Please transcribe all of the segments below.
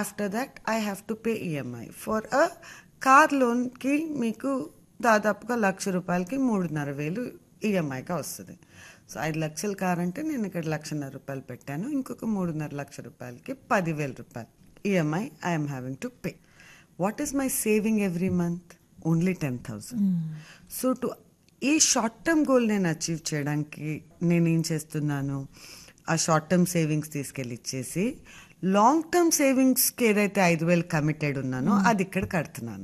After that I have to pay EMI for a car లోన్కి మీకు దాదాపుగా లక్ష రూపాయలకి మూడున్నర వేలు ఈఎంఐగా వస్తుంది సో ఐదు లక్షల కార్ అంటే నేను ఇక్కడ లక్షన్నర రూపాయలు పెట్టాను ఇంకొక మూడున్నర లక్ష రూపాయలకి పదివేల రూపాయలు EMI I'm having to pay what is my saving every month only ten thousand so to ఈ షార్ట్ టర్మ్ గోల్ నేను అచీవ్ చేయడానికి నేను ఏం చేస్తున్నాను ఆ షార్ట్ టర్మ్ సేవింగ్స్ తీసుకెళ్ళి ఇచ్చేసి లాంగ్ టర్మ్ సేవింగ్స్కి ఏదైతే ఐదు వేలు కమిటెడ్ ఉన్నానో అది ఇక్కడ కడుతున్నాను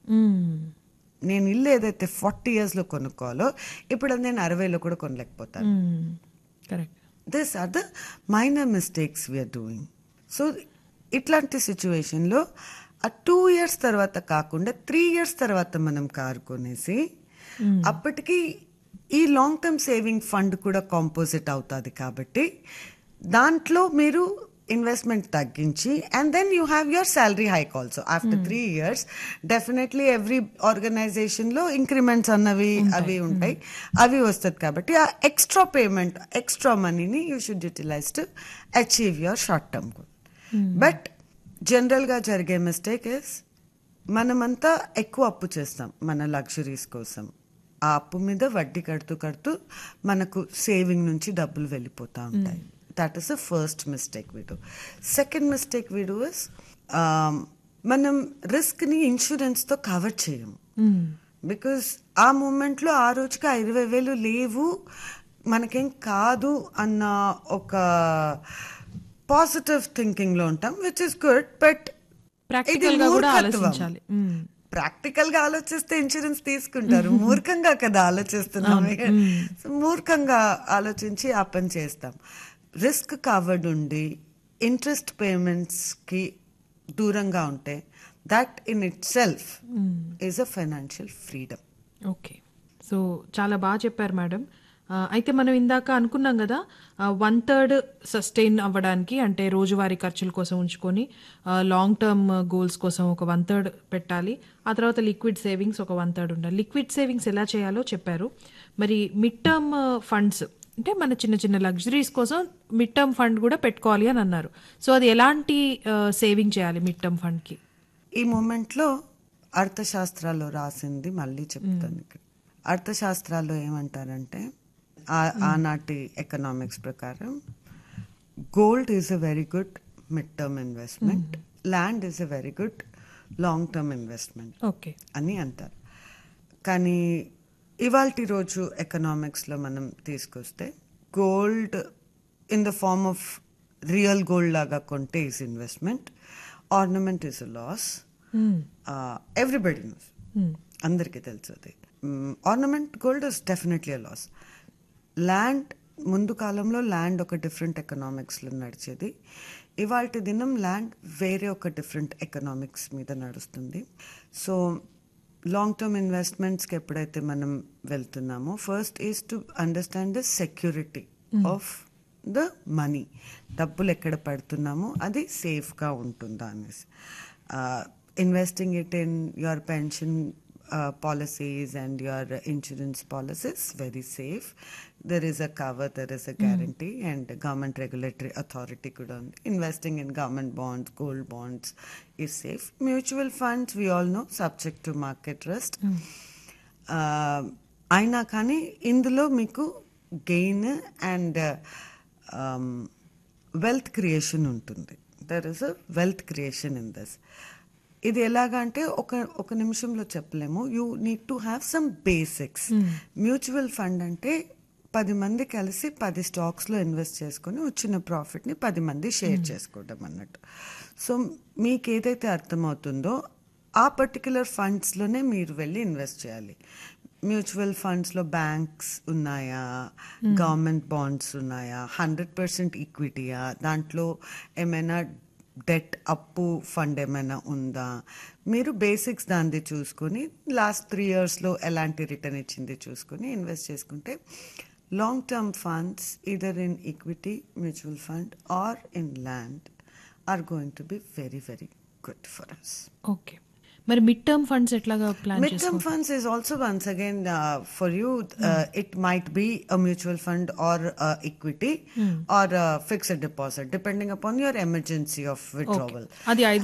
నేను ఇల్లు ఏదైతే ఫార్టీ ఇయర్స్లో కొనుక్కోవాలో ఇప్పుడు అది నేను అరవైలో కూడా కొనలేకపోతాను correct this are the minor mistakes we're doing so ఇట్లాంటి సిచ్యువేషన్లో ఆ టూ ఇయర్స్ తర్వాత కాకుండా త్రీ ఇయర్స్ తర్వాత మనం కారు కొనేసి అప్పటికి ఈ లాంగ్ టర్మ్ సేవింగ్ ఫండ్ కూడా కాంపోజిట్ అవుతుంది కాబట్టి దాంట్లో మీరు ఇన్వెస్ట్మెంట్ తగ్గించి and then you have your salary hike also after three years definitely every ఆర్గనైజేషన్లో ఇంక్రిమెంట్స్ అన్నవి అవి ఉంటాయి అవి వస్తుంది కాబట్టి ఆ ఎక్స్ట్రా పేమెంట్ ఎక్స్ట్రా మనీని you should utilise to achieve your short term goal but జనరల్గా జరిగే మిస్టేక్ ఇస్ మనమంతా ఎక్కువ అప్పు చేస్తాం మన లగ్జరీస్ కోసం ఆ అప్పు మీద వడ్డీ కడుతూ కడుతూ మనకు సేవింగ్ నుంచి డబ్బులు వెళ్ళిపోతూ ఉంటాయి that is the first mistake వీడు సెకండ్ మిస్టేక్ వీడు ఇస్ మనం రిస్క్ని ఇన్సూరెన్స్తో కవర్ చేయము బికాస్ ఆ మూమెంట్లో ఆ రోజుకి ఆ ఇరవై వేలు లేవు మనకేం కాదు అన్న ఒక పాజిటివ్ థింకింగ్ లో ఉంటాం which is good but Practical గా కూడా ఆలోచించాలి. Mm. ప్రాక్టికల్ గా ఆలోచిస్తే ఇన్సూరెన్స్ తీసుకుంటారు మూర్ఖంగా కదా ఆలోచిస్తున్నాం So, మూర్ఖంగా ఆలోచించి ఆ పని చేస్తాం రిస్క్ కవర్డ్ ఉండి ఇంట్రెస్ట్ పేమెంట్స్ కి దూరంగా ఉంటే that in itself is a financial freedom okay so చాలా బాగా చెప్పారు మేడం ఆ, అయితే మనం ఇందాక అనుకున్నాం కదా వన్ థర్డ్ సస్టైన్ అవ్వడానికి అంటే రోజువారీ ఖర్చుల కోసం ఉంచుకొని లాంగ్ టర్మ్ గోల్స్ కోసం ఒక వన్ థర్డ్ పెట్టాలి ఆ తర్వాత లిక్విడ్ సేవింగ్స్ ఒక వన్ థర్డ్ ఉండాలి లిక్విడ్ సేవింగ్స్ ఎలా చేయాలో చెప్పారు మరి మిడ్ టర్మ్ ఫండ్స్ అంటే మన చిన్న చిన్న లగ్జరీస్ కోసం మిడ్ టర్మ్ ఫండ్ కూడా పెట్టుకోవాలి అని అన్నారు సో అది ఎలాంటి సేవింగ్ చేయాలి మిడ్ టర్మ్ ఫండ్కి ఈ మూమెంట్లో అర్థశాస్త్రాల్లో రాసింది మళ్ళీ చెప్తాను ఇక్కడ అర్థశాస్త్రాల్లో ఏమంటారంటే ఆ- ఆనాటి ఎకనామిక్స్ ప్రకారం gold is a very good mid term investment land is a very good long term investment okay అని అంటారు కానీ ఇవాల్టి రోజు ఎకనామిక్స్లో మనం తీసుకొస్తే gold in the form of real gold లాగా కొంటే is investment ornament is a loss everybody knows అందరికీ తెలుసు అది ornament gold is definitely a loss land ముందు కాలంలో ల్యాండ్ ఒక డిఫరెంట్ ఎకనామిక్స్లో నడిచేది ఇవాళ దినం ల్యాండ్ వేరే ఒక డిఫరెంట్ ఎకనామిక్స్ మీద నడుస్తుంది సో లాంగ్ టర్మ్ ఇన్వెస్ట్మెంట్స్కి ఎప్పుడైతే మనం వెళ్తున్నామో first is to understand the security of the money డబ్బులు ఎక్కడ పెడుతున్నామో అది సేఫ్గా ఉంటుందా అనేసి investing it in your pension uh, policies and your uh, insurance policies very safe there is a cover there is a guarantee and government regulatory authority could on investing in government bonds gold bonds is safe mutual funds we all know subject to market risk uh, అయినా కానీ ఇందులో మీకు gain and wealth creation ఉంటుంది there is a wealth creation in this ఇది ఎలాగా అంటే ఒక ఒక నిమిషంలో చెప్పలేము you need to have some basics mutual fund అంటే పది మంది కలిసి పది స్టాక్స్లో ఇన్వెస్ట్ చేసుకొని వచ్చిన ప్రాఫిట్ని పది మంది షేర్ చేసుకోవడం అన్నట్టు సో మీకు ఏదైతే అర్థమవుతుందో ఆ పర్టికులర్ ఫండ్స్లోనే మీరు వెళ్ళి ఇన్వెస్ట్ చేయాలి మ్యూచువల్ ఫండ్స్లో బ్యాంక్స్ ఉన్నాయా గవర్నమెంట్ బాండ్స్ ఉన్నాయా హండ్రెడ్ పర్సెంట్ ఈక్విటీయా దాంట్లో ఏమైనా డెట్ అప్పు ఫండ్ ఏమైనా ఉందా మీరు బేసిక్స్ దాన్ని చూసుకొని లాస్ట్ త్రీ ఇయర్స్లో ఎలాంటి రిటర్న్ ఇచ్చింది చూసుకొని ఇన్వెస్ట్ చేసుకుంటే long term funds either in equity mutual fund or in land are going to be very very good for us okay మరి మిడ్ టర్మ్ ఫండ్స్ ఎట్లాగా plan Mid-term funds is also once again uh, for you. Uh, It might be a mutual fund or uh, equity or a fixed deposit, depending upon your emergency of withdrawal. అది ఐదు